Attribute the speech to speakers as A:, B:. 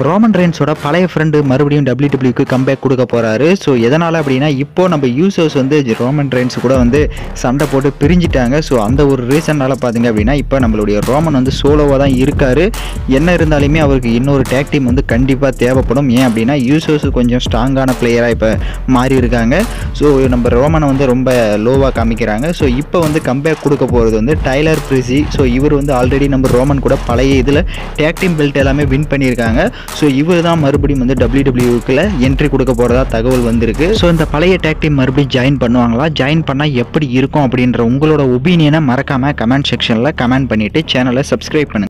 A: Roman ரெயின்ஸோட பழைய friend மறுபடியும் டபிள்யூடபிள்யூக்கு comeback கொடுக்க போறாரு ஸோ எதனால் அப்படின்னா இப்போ நம்ம யூசர்ஸ் வந்து ரோமன் ரெயின்ஸ் கூட வந்து சண்டை போட்டு பிரிஞ்சிட்டாங்க ஸோ அந்த ஒரு ரீசன்னால பார்த்தீங்க அப்படின்னா இப்போ நம்மளுடைய ரோமன் வந்து சோலோவாக தான் இருக்காரு என்ன இருந்தாலுமே அவருக்கு இன்னொரு டேக் டீம் வந்து கண்டிப்பாக தேவைப்படும் ஏன் அப்படின்னா யூசர்ஸ் கொஞ்சம் ஸ்ட்ராங்கான பிளேயராக இப்போ மாறி இருக்காங்க ஸோ நம்ம ரோமனை வந்து ரொம்ப லோவாக காமிக்கிறாங்க ஸோ இப்போ வந்து கம்பேக் கொடுக்க போகிறது வந்து டைலர் பிரிசி ஸோ இவர் வந்து ஆல்ரெடி நம்ம ரோமன் கூட பழைய இதில் டேக் டீம் பெல்ட் எல்லாமே வின் பண்ணியிருக்காங்க ஸோ இவர் தான் மறுபடியும் வந்து டபிள்யூடபிள்யூக்குள்ள என்ட்ரி கொடுக்க போகிறதா தகவல் வந்திருக்கு ஸோ இந்த பழைய டேக் டீம் மறுபடியும் ஜாயின் பண்ணுவாங்களா ஜாயின் பண்ணால் எப்படி இருக்கும் அப்படின்ற உங்களோட ஒப்பீனியனை மறக்காமல் கமெண்ட் செக்ஷனில் கமெண்ட் பண்ணிவிட்டு சேனலை சப்ஸ்கிரைப் பண்ணுங்கள்